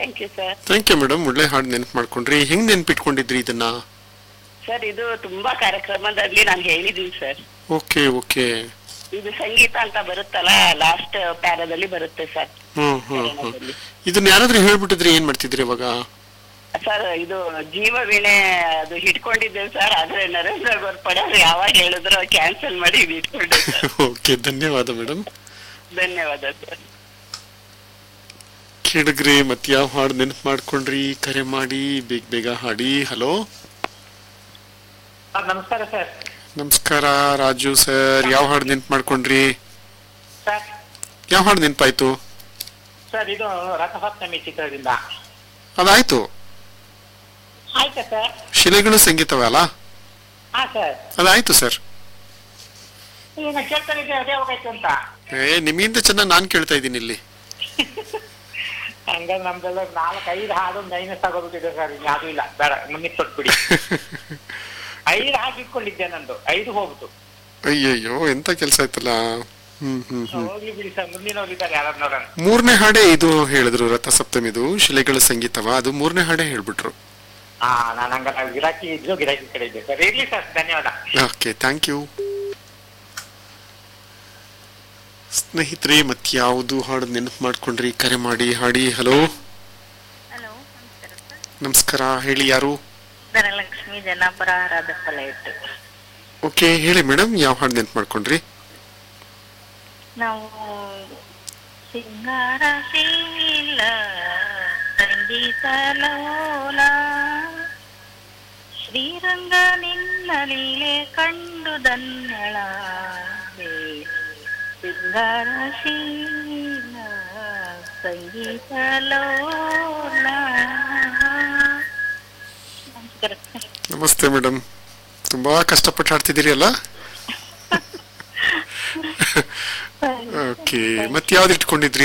Thank you sir thank you madam ಒಳ್ಳೆ ಹಾಡು ನೆನ್ಪು ಮಾಡ್ಕೊಂಡ್ರಿ ಹೆಂಗ್ ನೆನ್ಪಿಟ್ಕೊಂಡಿದ್ರಿ ಇದನ್ನ ಸರ್ ಇದು ತುಂಬಾ ಕಾರ್ಯಕ್ರಮದಲ್ಲಿ ನಾನು ಹೇಳಿದೀನಿ ಸರ್ ಓಕೆ ಓಕೆ ಇದು ಸಂಗೀತ ಅಂತ ಬರುತ್ತಲ್ಲ ಲಾಸ್ಟ್ ಪ್ಯಾರದಲ್ಲಿ ಬರುತ್ತೆ ಸರ್ ಹ್ಮ್ ಹ್ಮ್ ಹ್ಮ್ ಇದನ್ನ ಯಾರಾದ್ರೂ ಹೇಳ್ಬಿಟ್ಟಿದ್ರೆ ಏನ್ ಮಾಡ್ತಿದ್ರಿ ಇವಾಗ ಸರ್ ಇದು ಜೀವ ವೀಣೆ ಅದು ಇಟ್ಕೊಂಡಿದ್ದೇವೆ ಸರ್ ಆದ್ರೆ ನರೇಂದ್ರ ಗೋರ್ಪಡೆ ಅವ್ರು ಯಾವಾಗ ಹೇಳಿದ್ರು ಕ್ಯಾನ್ಸಲ್ ಮಾಡಿ ಇದು ಇಟ್ಕೊಂಡೆ ಸರ್ ಓಕೆ ಧನ್ಯವಾದ ಮೇಡಮ್ ಧನ್ಯವಾದ ಸರ್ ಕೇಳಿದ್ರಿ ಮತ್ ಯಾವ ಹಾಡು ನೆನ್ಪು ಮಾಡ್ಕೊಂಡ್ರಿ ಕರೆ ಮಾಡಿ ಬೇಗ ಬೇಗ ಹಾಡಿ ಹಲೋ ಸರ್ ನಮಸ್ಕಾರ ಸರ್ ನಮಸ್ಕಾರ ರಾಜು ಸರ್ ಯಾವ ಹಾಡು ನೆನ್ಪು ಮಾಡ್ಕೊಂಡ್ರಿ ಸರ್ ಯಾವ ಹಾಡು ನೆನ್ಪಾಯ್ತು ಸರ್ ಇದು ರಥಸಪ್ತಮಿ ಚಿತ್ರದಿಂದ ಅದಾಯ್ತು ಆಯ್ತಾ ಸರ್ ಶಿಲೆಗಳು ಸಂಗೀತವೇ ಅಲ್ಲ ಹಾ ಸರ್ ಅದಾಯ್ತು ಸರ್ ಈಗ ಕೇಳ್ತಾ ಇದ್ದೆ ಅದೇ ಹೋಗಾಯ್ತು ಅಂತ ಏ ನಿಮ್ಮಿಂದ ಚೆನ್ನಾಗಿ ನಾನ್ ಕೇಳ್ತಾ ಇದ್ದೀನಿ ಇಲ್ಲಿ ಹಂಗ ನಮ್ದೆಲ್ಲ ನಾಲ್ಕು ಐದು ಹಾಡು ಒಂದು ಐನಸ್ ಆಗೋಗ್ಬಿಟ್ಟಿದೆ ಸರ್ ಇನ್ನು ಯಾವ್ದು ಇಲ್ಲ ಬೇಡ ಮುನ್ನಿಗೆ ಕೊಟ್ಬಿಡಿ ಐದು ಹಾಡು ಇಟ್ಕೊಂಡಿದ್ದೆ ನಂದು ಐದು ಹೋಗ್ಬಿಟ್ಟು ಅಯ್ಯಯ್ಯೋ ಎಂತ ಕೆಲಸ ಆಯ್ತಲ್ಲ ಹ್ಮ್ ಹ್ಮ್ ಹ್ಮ್ ಹೋಗ್ಲಿ ಬಿಡಿ ಸರ್ ಮುಂದಿನವ್ರು ಇದ್ದಾರೆ ಯಾರು ನೋಡೋಣ ಮೂರನೇ ಹಾಡೇ ಇದು ಹೇಳಿದ್ರು ರಥಸಪ್ತಮಿದು ಶಿಲೆಗಳ ಸಂಗೀತವ ಅದು ಮೂರನೇ ಹಾಡೇ ಹೇಳ್ಬಿಟ್ರು ಹಾ ನಾನು ಹಂಗ ಗಿರಾಕಿ ಇದ್ರು ಗಿರಾಕಿ ಕಡೆ ಇದ್ದೆ ಸರ್ ಇರ್ಲಿ ಸರ್ ಧನ್ಯವಾದ ಓಕೆ ಥ್ಯಾಂಕ್ ಯು ಸ್ನೇಹಿತರೆ ಮತ್ ಯಾವುದು ಹಾಡು ನೆನಪು ಮಾಡ್ಕೊಂಡ್ರಿ ಕರೆ ಮಾಡಿ ಹಾಡಿ ಹಲೋ ಹಲೋ ನಮಸ್ಕಾರ ಸರ್ ನಮಸ್ಕಾರ ಹೇಳಿ ಯಾರು ಧನಲಕ್ಷ್ಮಿ ಜನಾಪುರ ರಾಧಫಲ ಇಟ್ಟು ಓಕೆ ಹೇಳಿ ಮೇಡಮ್ ಯಾವ ಹಾಡು ನೆನಪು ಮಾಡ್ಕೊಂಡ್ರಿ ನಾವು ಸಿಂಗಾರ ಶೀಲ ಸಂಗೀತ ಲೋಲ ಶ್ರೀರಂಗ ನಿನ್ನ ಲೀಲೆ ಕಂಡು ಧನ್ಯಳ ಸಿಂಗಾರ ಶೀಲ ಸಂಗೀತ ಲೋಲ ನಮಸ್ಕಾರ ಸರ್. ನಮಸ್ತೆ ಮೇಡಮ್ ತುಂಬಾ ಕಷ್ಟಪಟ್ಟು ಹಾಡ್ತಿದ್ದೀರಿ ಅಲ್ಲ ಓಕೆ ಮತ್ತೆ ಯಾವ್ದು ಇಟ್ಕೊಂಡಿದ್ರಿ